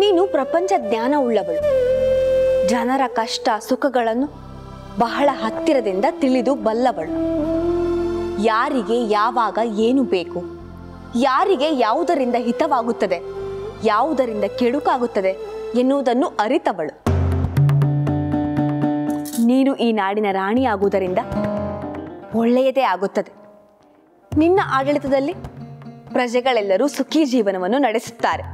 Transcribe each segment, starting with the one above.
ನೀನು ಪ್ರಪಂಚ ಜ್ಞಾನ ಉಳ್ಳವಳು ಜನರ ಕಷ್ಟ ಸುಖಗಳನ್ನು ಬಹಳ ಹತ್ತಿರದಿಂದ ತಿಳಿದು ಬಲ್ಲವಳು ಯಾರಿಗೆ ಯಾವಾಗ ಏನು ಬೇಕು ಯಾರಿಗೆ ಯಾವುದರಿಂದ ಹಿತವಾಗುತ್ತದೆ ಯಾವುದರಿಂದ ಕೆಡುಕಾಗುತ್ತದೆ ಎನ್ನುವುದನ್ನು ಅರಿತವಳು ನೀನು ಈ ನಾಡಿನ ರಾಣಿಯಾಗುವುದರಿಂದ ಒಳ್ಳೆಯದೇ ಆಗುತ್ತದೆ ನಿನ್ನ ಆಡಳಿತದಲ್ಲಿ ಪ್ರಜೆಗಳೆಲ್ಲರೂ ಸುಖಿ ಜೀವನವನ್ನು ನಡೆಸುತ್ತಾರೆ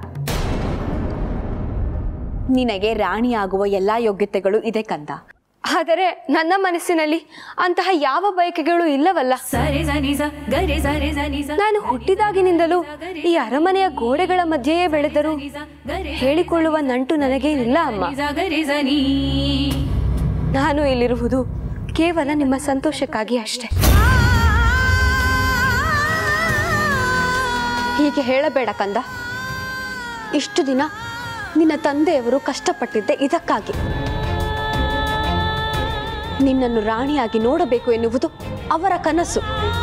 ನಿನಗೆ ರಾಣಿಯಾಗುವ ಎಲ್ಲಾ ಯೋಗ್ಯತೆಗಳು ಇದೆ ಕಂದ ಆದರೆ ನನ್ನ ಮನಸ್ಸಿನಲ್ಲಿ ಅಂತಹ ಯಾವ ಬಯಕೆಗಳು ಇಲ್ಲವಲ್ಲ ಸರಿ ಸನಿ ಸ ಗರಿ ಸರಿ ಸನಿ ಸ ನಾನು ಹುಟ್ಟಿದಾಗಿನಿಂದಲೂ ಈ ಅರಮನೆಯ ಗೋಡೆಗಳ ಮಧ್ಯೆಯೇ ಬೆಳೆದರೂ ಹೇಳಿಕೊಳ್ಳುವ ನಂಟು ನನಗೆ ಇಲ್ಲ ಅಮ್ಮ ಗರಿ ಸನಿ ನಾನು ಇಲ್ಲಿರುವುದು ಕೇವಲ ನಿಮ್ಮ ಸಂತೋಷಕ್ಕಾಗಿ ಅಷ್ಟೇ ಹೀಗೆ ಹೇಳಬೇಡ ಕಂದ ಇಷ್ಟು ದಿನ ನಿನ್ನ ತಂದೆಯವರು ಕಷ್ಟಪಟ್ಟಿದ್ದೆ ಇದಕ್ಕಾಗಿ ನಿನ್ನನ್ನು ರಾಣಿಯಾಗಿ ನೋಡಬೇಕು ಎನ್ನುವುದು ಅವರ ಕನಸು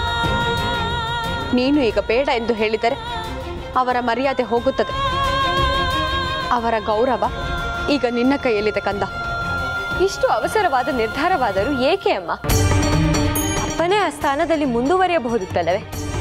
ನೀನು ಈಗ ಬೇಡ ಎಂದು ಹೇಳಿದರೆ ಅವರ ಮರ್ಯಾದೆ ಹೋಗುತ್ತದೆ ಅವರ ಗೌರವ ಈಗ ನಿನ್ನ ಕೈಯಲ್ಲಿದೆ ಕಂದ ಇಷ್ಟು ಅವಸರವಾದ ನಿರ್ಧಾರವಾದರೂ ಏಕೆ ಅಮ್ಮ ಅಪ್ಪನೇ ಆ ಸ್ಥಾನದಲ್ಲಿ ಮುಂದುವರಿಯಬಹುದಿತ್ತಲ್ಲವೇ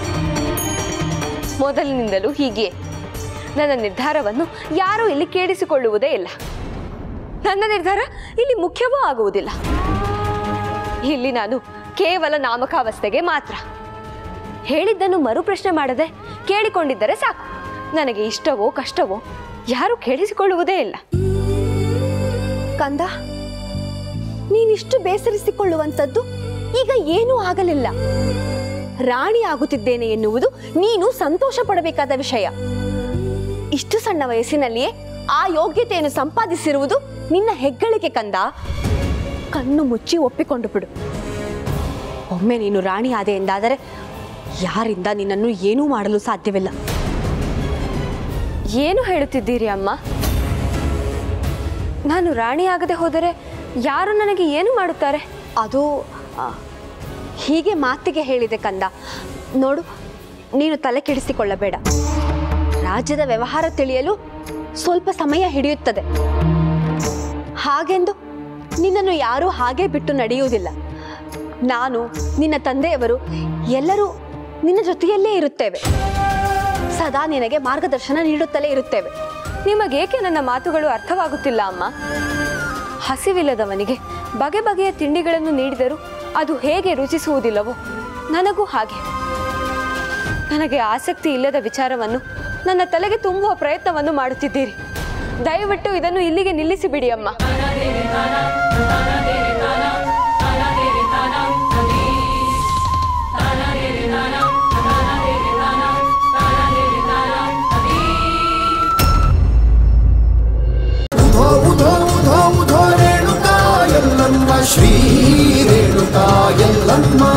ಮೊದಲಿನಿಂದಲೂ ಹೀಗೆ ನನ್ನ ನಿರ್ಧಾರವನ್ನು ಯಾರೂ ಇಲ್ಲಿ ಕೇಳಿಸಿಕೊಳ್ಳುವುದೇ ಇಲ್ಲ ನನ್ನ ನಿರ್ಧಾರ ಇಲ್ಲಿ ಮುಖ್ಯವೂ ಆಗುವುದಿಲ್ಲ ಇಲ್ಲಿ ನಾನು ಕೇವಲ ನಾಮಕಾವಸ್ಥೆಗೆ ಮಾತ್ರ ಹೇಳಿದ್ದನ್ನು ಮರುಪ್ರಶ್ನೆ ಮಾಡದೆ ಕೇಳಿಕೊಂಡಿದ್ದರೆ ಸಾಕು ನನಗೆ ಇಷ್ಟವೋ ಕಷ್ಟವೋ ಯಾರೂ ಕೇಳಿಸಿಕೊಳ್ಳುವುದೇ ಇಲ್ಲ ಕಂದ ನೀನಿಷ್ಟು ಬೇಸರಿಸಿಕೊಳ್ಳುವಂಥದ್ದು ಈಗ ಏನೂ ಆಗಲಿಲ್ಲ ರಾಣಿ ಆಗುತ್ತಿದ್ದೇನೆ ಎನ್ನುವುದು ನೀನು ಸಂತೋಷ ಪಡಬೇಕಾದ ವಿಷಯ ಇಷ್ಟು ಸಣ್ಣ ವಯಸ್ಸಿನಲ್ಲಿಯೇ ಆ ಯೋಗ್ಯತೆಯನ್ನು ಸಂಪಾದಿಸಿರುವುದು ನಿನ್ನ ಹೆಗ್ಗಳಿಕೆ ಕಂದ ಕಣ್ಣು ಮುಚ್ಚಿ ಒಪ್ಪಿಕೊಂಡು ಬಿಡು ಒಮ್ಮೆ ನೀನು ರಾಣಿ ಆದೆ ಎಂದಾದರೆ ಯಾರಿಂದ ನಿನ್ನನ್ನು ಏನೂ ಮಾಡಲು ಸಾಧ್ಯವಿಲ್ಲ ಏನು ಹೇಳುತ್ತಿದ್ದೀರಿ ಅಮ್ಮ ನಾನು ರಾಣಿ ಆಗದೆ ಹೋದರೆ ಯಾರು ನನಗೆ ಏನು ಮಾಡುತ್ತಾರೆ ಅದು ಆ, ಹೀಗೆ ಮಾತಿಗೆ ಹೇಳಿದೆ ಕಂದ ನೋಡು ನೀನು ತಲೆ ಕೆಡಿಸಿಕೊಳ್ಳಬೇಡ ರಾಜ್ಯದ ವ್ಯವಹಾರ ತಿಳಿಯಲು ಸ್ವಲ್ಪ ಸಮಯ ಹಿಡಿಯುತ್ತದೆ ಹಾಗೆಂದು ನಿನ್ನನ್ನು ಯಾರೂ ಹಾಗೆ ಬಿಟ್ಟು ನಡೆಯುವುದಿಲ್ಲ ನಾನು ನಿನ್ನ ತಂದೆಯವರು ಎಲ್ಲರೂ ನಿನ್ನ ಜೊತೆಯಲ್ಲೇ ಇರುತ್ತೇವೆ ಸದಾ ನಿನಗೆ ಮಾರ್ಗದರ್ಶನ ನೀಡುತ್ತಲೇ ಇರುತ್ತೇವೆ ನಿಮಗೇಕೆ ನನ್ನ ಮಾತುಗಳು ಅರ್ಥವಾಗುತ್ತಿಲ್ಲ ಅಮ್ಮ ಹಸಿವಿಲ್ಲದವನಿಗೆ ಬಗೆ ಬಗೆಯ ತಿಂಡಿಗಳನ್ನು ನೀಡಿದರೂ ಅದು ಹೇಗೆ ರುಚಿಸುವುದಿಲ್ಲವೋ ನನಗೂ ಹಾಗೆ ನನಗೆ ಆಸಕ್ತಿ ಇಲ್ಲದ ವಿಚಾರವನ್ನು ನನ್ನ ತಲೆಗೆ ತುಂಬುವ ಪ್ರಯತ್ನವನ್ನು ಮಾಡುತ್ತಿದ್ದೀರಿ ದಯವಿಟ್ಟು ಇದನ್ನು ಇಲ್ಲಿಗೆ ನಿಲ್ಲಿಸಿ ಬಿಡಿ ಅಮ್ಮ ಉಧೋ ಉಧೋ ಉಧೋ ಉಧೋ ರೇಣುಕಾ ಎಲ್ಲಮ್ಮ ಶ್ರೀ ರೇಣುಕಾ ಎಲ್ಲಮ್ಮ